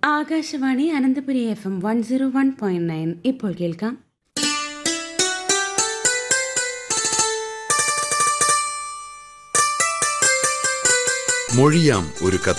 Akashvani Ananthapuri F M one zero one point nine ഇപ്പോൾ കേൾക്കാം മൊഴിയാം ഒരു കഥ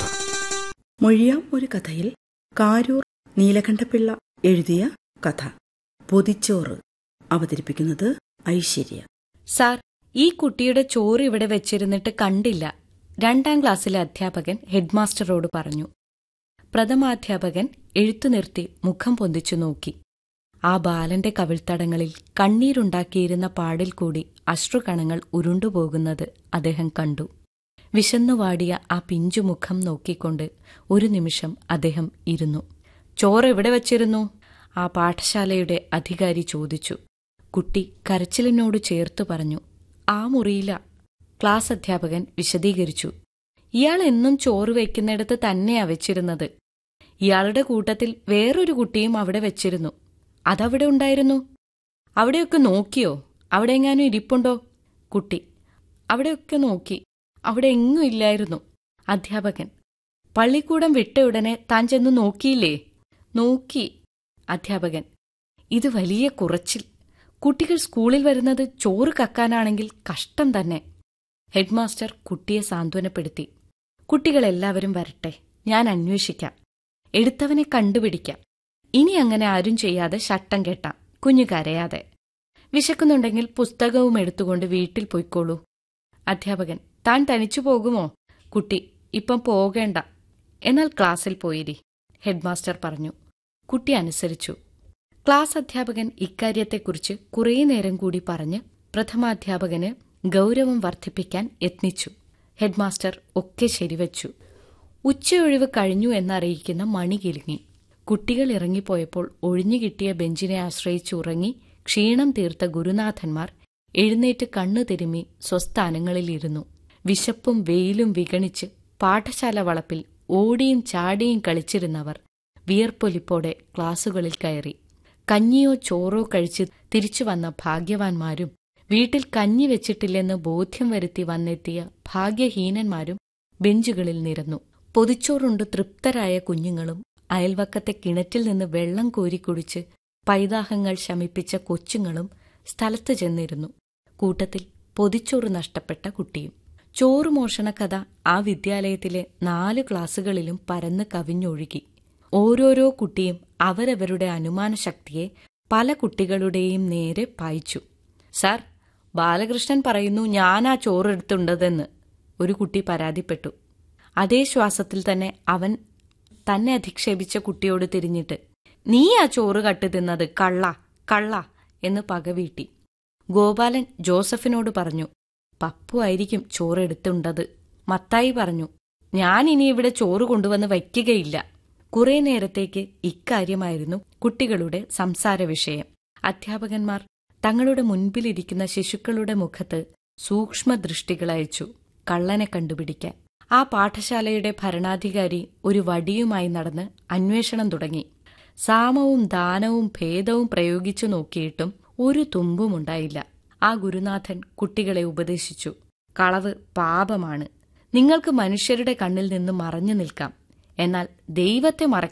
മൊഴിയാം ഒരു കഥയിൽ കാരൂർ നീലകണ്ഠപിള്ള എഴുതിയ കഥ പൊതിച്ചോറ് അവതരിപ്പിക്കുന്നത് ഐശ്വര്യ സാർ ഈ കുട്ടിയുടെ ചോറ് ഇവിടെ വെച്ചിരുന്നിട്ട് കണ്ടില്ല രണ്ടാം ക്ലാസ്സിലെ അധ്യാപകൻ ഹെഡ്മാസ്റ്ററോട് പറഞ്ഞു പ്രഥമാധ്യാപകൻ എഴുത്തു നിർത്തി മുഖം പൊന്തിച്ചു നോക്കി ആ ബാലന്റെ കവിൾത്തടങ്ങളിൽ കണ്ണീരുണ്ടാക്കിയിരുന്ന പാടിൽ കൂടി അശ്രുകണങ്ങൾ ഉരുണ്ടുപോകുന്നത് അദ്ദേഹം കണ്ടു വിശന്നുവാടിയ ആ പിഞ്ചുമുഖം നോക്കിക്കൊണ്ട് ഒരു നിമിഷം അദ്ദേഹം ഇരുന്നു ചോറ് എവിടെ വച്ചിരുന്നു ആ പാഠശാലയുടെ അധികാരി ചോദിച്ചു കുട്ടി കരച്ചിലിനോട് ചേർത്തു പറഞ്ഞു ആ മുറിയില ക്ലാസ് അധ്യാപകൻ വിശദീകരിച്ചു ഇയാൾ എന്നും ചോറ് വയ്ക്കുന്നിടത്ത് തന്നെയാ വെച്ചിരുന്നത് ഇയാളുടെ കൂട്ടത്തിൽ വേറൊരു കുട്ടിയും അവിടെ വെച്ചിരുന്നു അതവിടെ ഉണ്ടായിരുന്നു അവിടെയൊക്കെ നോക്കിയോ അവിടെ എങ്ങാനും ഇരിപ്പുണ്ടോ കുട്ടി അവിടെയൊക്കെ നോക്കി അവിടെ എങ്ങും ഇല്ലായിരുന്നു അധ്യാപകൻ പള്ളിക്കൂടം വിട്ട ഉടനെ താൻ ചെന്ന് നോക്കിയില്ലേ നോക്കി അധ്യാപകൻ ഇത് വലിയ കുറച്ചിൽ കുട്ടികൾ സ്കൂളിൽ വരുന്നത് ചോറ് കക്കാനാണെങ്കിൽ കഷ്ടം തന്നെ ഹെഡ്മാസ്റ്റർ കുട്ടിയെ സാന്ത്വനപ്പെടുത്തി കുട്ടികളെല്ലാവരും വരട്ടെ ഞാൻ അന്വേഷിക്കാം എടുത്തവനെ കണ്ടുപിടിക്കാം ഇനി അങ്ങനെ ആരും ചെയ്യാതെ ശട്ടം കെട്ടാം കുഞ്ഞു കരയാതെ വിശക്കുന്നുണ്ടെങ്കിൽ പുസ്തകവും എടുത്തുകൊണ്ട് വീട്ടിൽ പൊയ്ക്കോളൂ അധ്യാപകൻ താൻ തനിച്ചു പോകുമോ കുട്ടി ഇപ്പം പോകേണ്ട എന്നാൽ ക്ലാസ്സിൽ പോയിരി ഹെഡ്മാസ്റ്റർ പറഞ്ഞു കുട്ടി അനുസരിച്ചു ക്ലാസ് അധ്യാപകൻ ഇക്കാര്യത്തെക്കുറിച്ച് കുറേ നേരം കൂടി പറഞ്ഞ് പ്രഥമാധ്യാപകന് ഗൗരവം വർദ്ധിപ്പിക്കാൻ യത്നിച്ചു ഹെഡ്മാസ്റ്റർ ഒക്കെ ശരിവച്ചു ഉച്ചയൊഴിവ് കഴിഞ്ഞു എന്നറിയിക്കുന്ന മണി കിലുങ്ങി കുട്ടികൾ ഇറങ്ങിപ്പോയപ്പോൾ ഒഴിഞ്ഞുകിട്ടിയ ബെഞ്ചിനെ ആശ്രയിച്ച് ഉറങ്ങി ക്ഷീണം തീർത്ത ഗുരുനാഥന്മാർ എഴുന്നേറ്റ് കണ്ണു തിരുമ്മി സ്വസ്ഥാനങ്ങളിലിരുന്നു വിശപ്പും വെയിലും വിഗണിച്ച് പാഠശാല വളപ്പിൽ ഓടിയും ചാടിയും കളിച്ചിരുന്നവർ വിയർപ്പൊലിപ്പോടെ ക്ലാസുകളിൽ കയറി കഞ്ഞിയോ ചോറോ കഴിച്ച് തിരിച്ചു വന്ന ഭാഗ്യവാന്മാരും വീട്ടിൽ കഞ്ഞി വെച്ചിട്ടില്ലെന്ന് ബോധ്യം വരുത്തി വന്നെത്തിയ ഭാഗ്യഹീനന്മാരും ബെഞ്ചുകളിൽ നിരന്നു പൊതിച്ചോറുണ്ട് തൃപ്തരായ കുഞ്ഞുങ്ങളും അയൽവക്കത്തെ കിണറ്റിൽ നിന്ന് വെള്ളം കോരിക്കുടിച്ച് പൈതാഹങ്ങൾ ശമിപ്പിച്ച കൊച്ചുങ്ങളും സ്ഥലത്ത് ചെന്നിരുന്നു കൂട്ടത്തിൽ പൊതിച്ചോറ് നഷ്ടപ്പെട്ട കുട്ടിയും ചോറ് മോഷണ കഥ ആ വിദ്യാലയത്തിലെ നാല് ക്ലാസുകളിലും പരന്ന് കവിഞ്ഞൊഴുകി ഓരോരോ കുട്ടിയും അവരവരുടെ അനുമാനശക്തിയെ പല കുട്ടികളുടെയും നേരെ പായിച്ചു സാർ ബാലകൃഷ്ണൻ പറയുന്നു ഞാൻ ആ ചോറെടുത്തുണ്ടതെന്ന് ഒരു കുട്ടി പരാതിപ്പെട്ടു അതേ ശ്വാസത്തിൽ തന്നെ അവൻ തന്നെ അധിക്ഷേപിച്ച കുട്ടിയോട് തിരിഞ്ഞിട്ട് നീ ആ ചോറ് കട്ട് തിന്നത് കള്ള കള്ള എന്ന് പകവീട്ടി ഗോപാലൻ ജോസഫിനോട് പറഞ്ഞു പപ്പു ആയിരിക്കും ചോറെടുത്തുണ്ടത് മത്തായി പറഞ്ഞു ഞാൻ ഇനി ഇവിടെ ചോറ് കൊണ്ടുവന്ന് വയ്ക്കുകയില്ല കുറെ നേരത്തേക്ക് ഇക്കാര്യമായിരുന്നു കുട്ടികളുടെ സംസാര വിഷയം അധ്യാപകന്മാർ തങ്ങളുടെ മുൻപിലിരിക്കുന്ന ശിശുക്കളുടെ മുഖത്ത് സൂക്ഷ്മദൃഷ്ടികളയച്ചു കള്ളനെ കണ്ടുപിടിക്കാൻ ആ പാഠശാലയുടെ ഭരണാധികാരി ഒരു വടിയുമായി നടന്ന് അന്വേഷണം തുടങ്ങി സാമവും ദാനവും ഭേദവും പ്രയോഗിച്ചു നോക്കിയിട്ടും ഒരു തുമ്പുമുണ്ടായില്ല ആ ഗുരുനാഥൻ കുട്ടികളെ ഉപദേശിച്ചു കളവ് പാപമാണ് നിങ്ങൾക്ക് മനുഷ്യരുടെ കണ്ണിൽ നിന്ന് മറഞ്ഞു നിൽക്കാം എന്നാൽ ദൈവത്തെ മറയ്ക്കാൻ